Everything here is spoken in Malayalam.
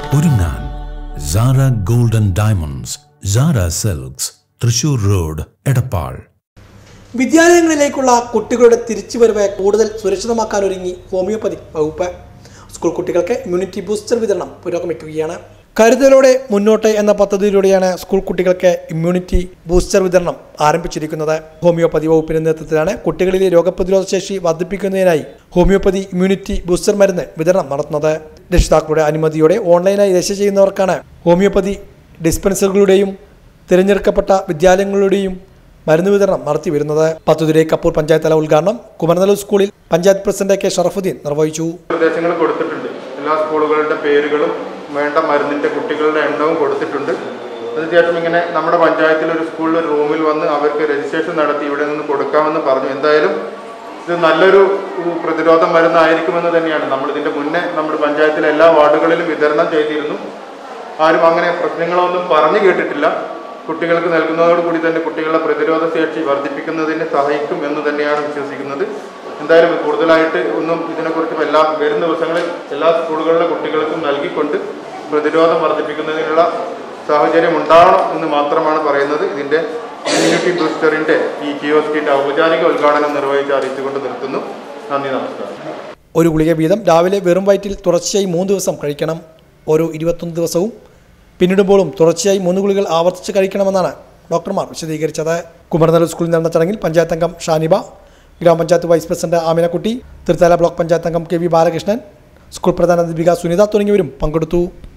ഒരുങ്ങാൻ Sara golden diamonds Sara silks Thrissur road Edappal വിദ്യാലയങ്ങളിലേക്കുള്ള കുട്ടികളുടെ തിരിച്ചുവരവ് കൂടുതൽ സുരക്ഷിതമാക്കാൻ ഒരുങ്ങി ഹോമിയോപ്പതി വകുപ്പ് സ്കൂൾ കുട്ടികൾക്ക് ഇമ്മ്യൂണിറ്റി ബൂസ്റ്റർ വിതരണം പുരോഗമിക്കുകയാണ് കരുതലോടെ മുന്നോട്ട് എന്ന പദ്ധതിയിലൂടെയാണ് സ്കൂൾ കുട്ടികൾക്ക് ഇമ്മ്യൂണിറ്റി ബൂസ്റ്റർ വിതരണം ആരംഭിച്ചിരിക്കുന്നത് ഹോമിയോപ്പതി വകുപ്പിന്റെ നേതൃത്വത്തിലാണ് കുട്ടികളിലെ രോഗപ്രതിരോധ ശേഷി വർദ്ധിപ്പിക്കുന്നതിനായി ഹോമിയോപ്പതി ഇമ്മ്യൂണിറ്റി ബൂസ്റ്റർ മരുന്ന് വിതരണം നടത്തുന്നത് രക്ഷിതാക്കളുടെ അനുമതിയോടെ ഓൺലൈനായി രജിസ്റ്റർ ചെയ്യുന്നവർക്കാണ് ഹോമിയോപ്പതി ഡിസ്പെൻസറികളുടെയും തിരഞ്ഞെടുക്കപ്പെട്ട വിദ്യാലയങ്ങളുടെയും മരുന്ന് വിതരണം നടത്തി വരുന്നത് പത്തുതിരെ കപ്പൂർ പഞ്ചായത്ത് തല ഉദ്ഘാടനം കുമരനല്ലൂർ സ്കൂളിൽ പഞ്ചായത്ത് പ്രസിഡന്റ് കെ ഷറഫുദ്ദീൻ നിർവഹിച്ചു നിർദ്ദേശങ്ങൾ കൊടുത്തിട്ടുണ്ട് എല്ലാ സ്കൂളുകളുടെ പേരുകളും വേണ്ട മരുന്നിൻ്റെ കുട്ടികളുടെ എണ്ണവും കൊടുത്തിട്ടുണ്ട് അതിനുശേഷം ഇങ്ങനെ നമ്മുടെ പഞ്ചായത്തിൽ ഒരു സ്കൂളിൽ ഒരു റൂമിൽ വന്ന് അവർക്ക് രജിസ്ട്രേഷൻ നടത്തി ഇവിടെ നിന്ന് കൊടുക്കാമെന്ന് പറഞ്ഞു എന്തായാലും ഇത് നല്ലൊരു ഉ, പ്രതിരോധ മരുന്നായിരിക്കുമെന്ന് തന്നെയാണ് നമ്മൾ ഇതിൻ്റെ മുന്നേ നമ്മുടെ പഞ്ചായത്തിലെ എല്ലാ വാർഡുകളിലും വിതരണം ചെയ്തിരുന്നു ആരും അങ്ങനെ പ്രശ്നങ്ങളൊന്നും പറഞ്ഞു കേട്ടിട്ടില്ല കുട്ടികൾക്ക് നൽകുന്നതോടുകൂടി തന്നെ കുട്ടികളുടെ പ്രതിരോധ ശേഷി വർദ്ധിപ്പിക്കുന്നതിന് സഹായിക്കും എന്ന് തന്നെയാണ് വിശ്വസിക്കുന്നത് എന്തായാലും കൂടുതലായിട്ട് ഒന്നും ഇതിനെക്കുറിച്ച് എല്ലാ വരും ദിവസങ്ങളിൽ എല്ലാ സ്കൂളുകളിലെ കുട്ടികൾക്കും നൽകിക്കൊണ്ട് പ്രതിരോധം വർദ്ധിപ്പിക്കുന്നതിനുള്ള സാഹചര്യം ഉണ്ടാവണം എന്ന് മാത്രമാണ് പറയുന്നത് ഇതിൻ്റെ ഇമ്മ്യൂണിറ്റി ബൂസ്റ്ററിൻ്റെ ഈ കിയോസ്കിൻ്റെ ഔപചാരിക ഉദ്ഘാടനം നിർവഹിച്ച് അറിയിച്ചുകൊണ്ട് നിർത്തുന്നു നന്ദി നമസ്കാരം ഒരു ഗുളിക വീതം രാവിലെ വെറും വയറ്റിൽ തുടർച്ചയായി മൂന്ന് ദിവസം കഴിക്കണം ഓരോ ഇരുപത്തൊന്ന് ദിവസവും പിന്നിടുമ്പോഴും തുടർച്ചയായി മൂന്ന് ഗുളികൾ ആവർത്തിച്ച് കഴിക്കണമെന്നാണ് ഡോക്ടർമാർ വിശദീകരിച്ചത് കുമരനല്ലൂർ സ്കൂളിൽ നടന്ന ചടങ്ങിൽ പഞ്ചായത്ത് അംഗം ഷാനിബ ഗ്രാമപഞ്ചായത്ത് vice president Aminakutty Thrithala block panchayat അംഗം കെ വി ബാലകൃഷ്ണൻ സ്കൂൾ പ്രധാനാധ്യാപിക സുനിത തുടങ്ങിയവരും പങ്കെടുത്തു